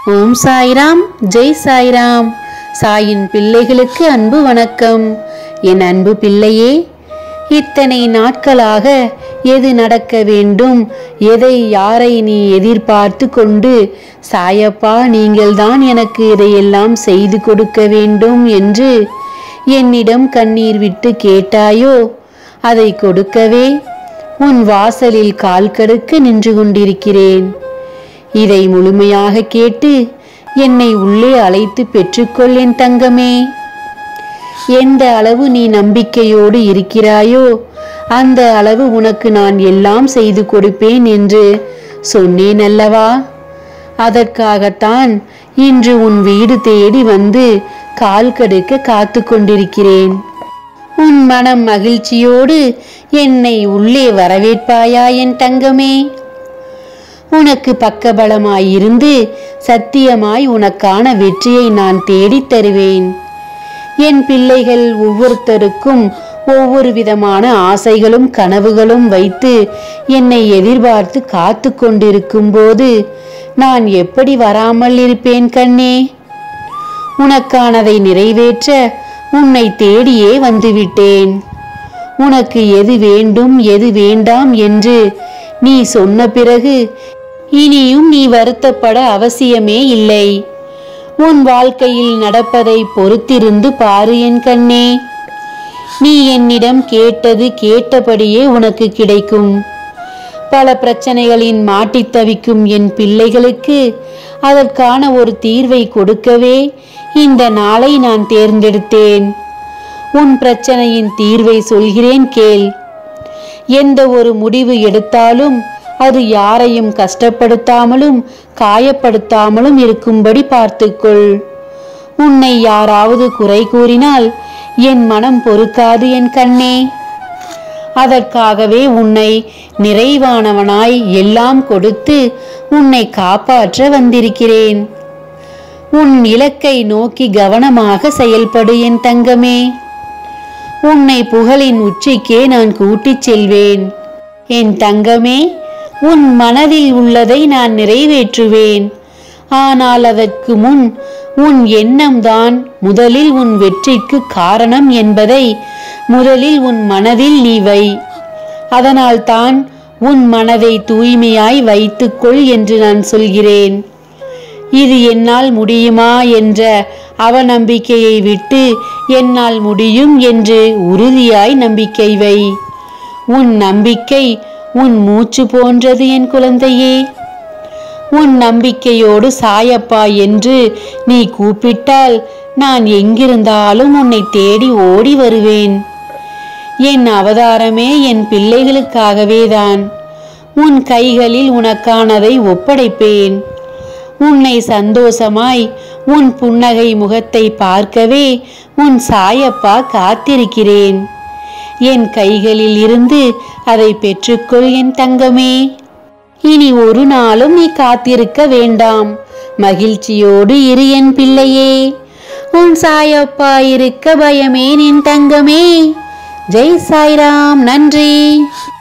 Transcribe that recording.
ஓம் சாய்ராம் ஜெய் சாய்ராம் சாயின் பிள்ளைகளுக்கு அன்பு வணக்கம் என் அன்பு பிள்ளையே இத்தனை நாட்களாக எது நடக்க வேண்டும் எதை யாரை நீ எதிர்பார்த்து கொண்டு சாயப்பா நீங்கள்தான் எனக்கு இதையெல்லாம் செய்து கொடுக்க வேண்டும் என்று என்னிடம் கண்ணீர் விட்டு கேட்டாயோ அதை கொடுக்கவே உன் வாசலில் கால் கடுக்க நின்று கொண்டிருக்கிறேன் இதை முழுமையாக கேட்டு என்னை உள்ளே அழைத்து பெற்றுக்கொள் என் தங்கமே எந்த அளவு நீ நம்பிக்கையோடு இருக்கிறாயோ அந்த அளவு உனக்கு நான் எல்லாம் செய்து கொடுப்பேன் என்று சொன்னேன் அல்லவா அதற்காகத்தான் இன்று உன் வீடு தேடி வந்து கால் கடுக்க காத்து கொண்டிருக்கிறேன் உன் மனம் மகிழ்ச்சியோடு என்னை உள்ளே வரவேற்பாயா என் தங்கமே உனக்கு பக்கபலமாயிருந்து சத்தியமாய் உனக்கான வெற்றியை நான் தேடித் தருவேன் என் பிள்ளைகள் ஒவ்வொருத்தருக்கும் ஒவ்வொரு விதமான ஆசைகளும் கனவுகளும் வைத்து என்னை எதிர்பார்த்து காத்து கொண்டிருக்கும் போது நான் எப்படி வராமல் இருப்பேன் கண்ணே உனக்கானதை நிறைவேற்ற உன்னை தேடியே வந்துவிட்டேன் உனக்கு எது வேண்டும் எது வேண்டாம் என்று நீ சொன்ன பிறகு இனியும் நீ வருத்தப்பட அவசியமே இல்லை உன் வாழ்க்கையில் நடப்பதை பொறுத்திருந்து பாரு என் கண்ணே நீ என்னிடம் கேட்டது கேட்டபடியே உனக்கு கிடைக்கும் பல பிரச்சனைகளின் மாட்டித் தவிக்கும் என் பிள்ளைகளுக்கு அதற்கான ஒரு தீர்வை கொடுக்கவே இந்த நாளை நான் தேர்ந்தெடுத்தேன் உன் பிரச்சனையின் தீர்வை சொல்கிறேன் கேள் எந்த ஒரு முடிவு எடுத்தாலும் அது யாரையும் கஷ்டப்படுத்தாமலும் காயப்படுத்தாமலும் இருக்கும்படி பார்த்துக்கொள் உன்னை யாராவது குறை கூறினால் என் மனம் பொறுக்காது என் கண்ணே அதற்காகவே உன்னை நிறைவானவனாய் எல்லாம் கொடுத்து உன்னை காப்பாற்ற வந்திருக்கிறேன் உன் இலக்கை நோக்கி கவனமாக செயல்படு என் தங்கமே உன்னை புகழின் உச்சிக்கே நான் கூட்டிச் செல்வேன் என் தங்கமே உன் மனதில் உள்ளதை நான் நிறைவேற்றுவேன் ஆனால் அதற்கு முன் உன் எண்ணம்தான் முதலில் உன் வெற்றிக்கு காரணம் என்பதை முதலில் உன் மனதில் நீ வை அதனால்தான் உன் மனதை தூய்மையாய் வைத்துக்கொள் என்று நான் சொல்கிறேன் இது என்னால் முடியுமா என்ற அவநம்பிக்கையை விட்டு என்னால் முடியும் என்று உறுதியாய் நம்பிக்கை வை உன் நம்பிக்கை உன் மூச்சு போன்றது என் குழந்தையே உன் நம்பிக்கையோடு சாயப்பா என்று நீ கூப்பிட்டால் நான் எங்கிருந்தாலும் உன்னை தேடி ஓடி வருவேன் என் அவதாரமே என் பிள்ளைகளுக்காகவேதான் உன் கைகளில் உனக்கானதை ஒப்படைப்பேன் உன்னை சந்தோஷமாய் உன் புன்னகை முகத்தை பார்க்கவே உன் சாயப்பா காத்திருக்கிறேன் என் கைகளில் இருந்து அதை பெற்றுக்கொள் என் தங்கமே இனி ஒரு நாளும் நீ காத்திருக்க வேண்டாம் மகிழ்ச்சியோடு இரு என் பிள்ளையே உன் சாயப்பா இருக்க பயமே நின் தங்கமே ஜெய் சாய்ராம் நன்றி